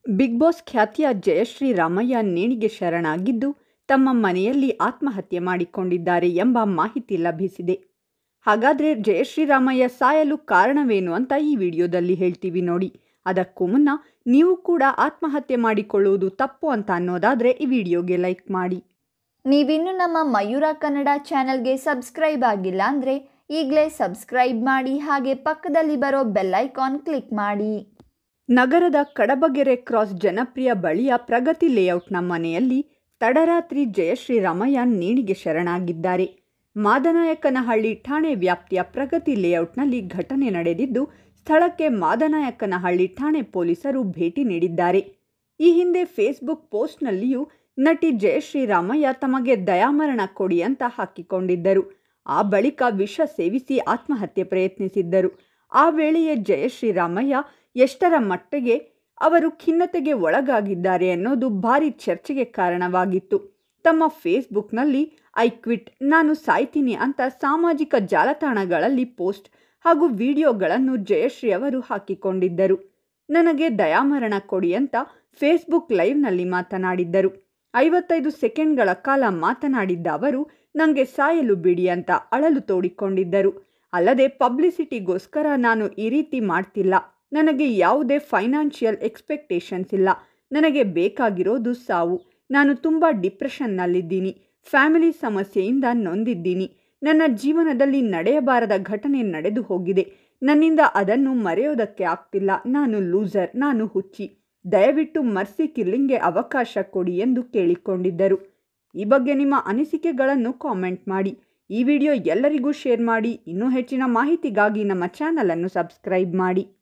big boss ಖ್ಯಾತಿಯ ಜಯಶ್ರೀ ರಾಮಯ್ಯ ನೇಣಿಗೆ ಶರಣಾಗಿದ್ದು ತಮ್ಮ ಮನೆಯಲ್ಲಿ ಆತ್ಮಹತ್ಯೆ ಮಾಡಿಕೊಂಡಿದ್ದಾರೆ ಎಂಬ ಮಾಹಿತಿ ಲಭಿಸಿದೆ ಹಾಗಾದರೆ ಜಯಶ್ರೀ ರಾಮಯ್ಯ ಸಾಯಲು ಕಾರಣವೇನು ಅಂತ ಈ ವಿಡಿಯೋದಲ್ಲಿ ಹೇಳ್ತೀವಿ ನೋಡಿ ಅದಕ್ಕೂ ಮುನ್ನ ನೀವು ಕೂಡ ಆತ್ಮಹತ್ಯೆ ಮಾಡಿಕೊಳ್ಳುವುದು ತಪ್ಪು ಅಂತ ಅನ್ನೋದಾದರೆ ಈ ವಿಡಿಯೋಗೆ ಲೈಕ್ ಮಾಡಿ ನೀವಿನ್ನು ನಮ್ಮ ಮಯೂರ ಕನ್ನಡ ಚಾನೆಲ್ಗೆ ಸಬ್ಸ್ಕ್ರೈಬ್ ಆಗಿಲ್ಲ ಅಂದರೆ ಈಗಲೇ ಸಬ್ಸ್ಕ್ರೈಬ್ ಮಾಡಿ ಹಾಗೆ ಪಕ್ಕದಲ್ಲಿ ಬರೋ ಬೆಲ್ ಐಕಾನ್ ಕ್ಲಿಕ್ ಮಾಡಿ ನಗರದ ಕಡಬಗೆರೆ ಕ್ರಾಸ್ ಜನಪ್ರಿಯ ಬಳಿಯ ಪ್ರಗತಿ ಲೇಔಟ್ನ ಮನೆಯಲ್ಲಿ ತಡರಾತ್ರಿ ಜಯಶ್ರೀ ರಾಮಯ್ಯ ನೇಣಿಗೆ ಶರಣಾಗಿದ್ದಾರೆ ಮಾದನಾಯಕನಹಳ್ಳಿ ಠಾಣೆ ವ್ಯಾಪ್ತಿಯ ಪ್ರಗತಿ ಲೇಔಟ್ನಲ್ಲಿ ಘಟನೆ ನಡೆದಿದ್ದು ಸ್ಥಳಕ್ಕೆ ಮಾದನಾಯಕನಹಳ್ಳಿ ಠಾಣೆ ಪೊಲೀಸರು ಭೇಟಿ ನೀಡಿದ್ದಾರೆ ಈ ಹಿಂದೆ ಫೇಸ್ಬುಕ್ ಪೋಸ್ಟ್ನಲ್ಲಿಯೂ ನಟಿ ಜಯಶ್ರೀ ರಾಮಯ್ಯ ತಮಗೆ ದಯಾಮರಣ ಕೊಡಿ ಅಂತ ಹಾಕಿಕೊಂಡಿದ್ದರು ಆ ಬಳಿಕ ವಿಷ ಸೇವಿಸಿ ಆತ್ಮಹತ್ಯೆ ಪ್ರಯತ್ನಿಸಿದ್ದರು ಆ ವೇಳೆಯೇ ಜಯಶ್ರೀ ರಾಮಯ್ಯ ಎಷ್ಟರ ಮಟ್ಟಿಗೆ ಅವರು ಖಿನ್ನತೆಗೆ ಒಳಗಾಗಿದ್ದಾರೆ ಅನ್ನೋದು ಭಾರಿ ಚರ್ಚೆಗೆ ಕಾರಣವಾಗಿತ್ತು ತಮ್ಮ ಫೇಸ್ಬುಕ್ನಲ್ಲಿ ಐ ಕ್ವಿಟ್ ನಾನು ಸಾಯ್ತೀನಿ ಅಂತ ಸಾಮಾಜಿಕ ಜಾಲತಾಣಗಳಲ್ಲಿ ಪೋಸ್ಟ್ ಹಾಗೂ ವಿಡಿಯೋಗಳನ್ನು ಜಯಶ್ರೀ ಅವರು ಹಾಕಿಕೊಂಡಿದ್ದರು ನನಗೆ ದಯಾಮರಣ ಕೊಡಿ ಅಂತ ಫೇಸ್ಬುಕ್ ಲೈವ್ನಲ್ಲಿ ಮಾತನಾಡಿದ್ದರು ಐವತ್ತೈದು ಸೆಕೆಂಡ್ಗಳ ಕಾಲ ಮಾತನಾಡಿದ್ದ ಅವರು ನನಗೆ ಸಾಯಲು ಬಿಡಿ ಅಂತ ಅಳಲು ತೋಡಿಕೊಂಡಿದ್ದರು ಅಲ್ಲದೆ ಪಬ್ಲಿಸಿಟಿಗೋಸ್ಕರ ನಾನು ಈ ರೀತಿ ಮಾಡ್ತಿಲ್ಲ ನನಗೆ ಯಾವುದೇ ಫೈನಾನ್ಷಿಯಲ್ ಎಕ್ಸ್ಪೆಕ್ಟೇಷನ್ಸ್ ಇಲ್ಲ ನನಗೆ ಬೇಕಾಗಿರೋದು ಸಾವು ನಾನು ತುಂಬ ಡಿಪ್ರೆಷನ್ನಲ್ಲಿದ್ದೀನಿ ಫ್ಯಾಮಿಲಿ ಸಮಸ್ಯೆಯಿಂದ ನೊಂದಿದ್ದೀನಿ ನನ್ನ ಜೀವನದಲ್ಲಿ ನಡೆಯಬಾರದ ಘಟನೆ ನಡೆದು ಹೋಗಿದೆ ನನ್ನಿಂದ ಅದನ್ನು ಮರೆಯೋದಕ್ಕೆ ಆಗ್ತಿಲ್ಲ ನಾನು ಲೂಸರ್ ನಾನು ಹುಚ್ಚಿ ದಯವಿಟ್ಟು ಮರ್ಸಿ ಕಿಲ್ಲಿಂಗ್ಗೆ ಅವಕಾಶ ಕೊಡಿ ಎಂದು ಕೇಳಿಕೊಂಡಿದ್ದರು ಈ ಬಗ್ಗೆ ನಿಮ್ಮ ಅನಿಸಿಕೆಗಳನ್ನು ಕಾಮೆಂಟ್ ಮಾಡಿ ಈ ವಿಡಿಯೋ ಎಲ್ಲರಿಗೂ ಶೇರ್ ಮಾಡಿ ಇನ್ನೂ ಹೆಚ್ಚಿನ ಮಾಹಿತಿಗಾಗಿ ನಮ್ಮ ಚಾನಲನ್ನು ಸಬ್ಸ್ಕ್ರೈಬ್ ಮಾಡಿ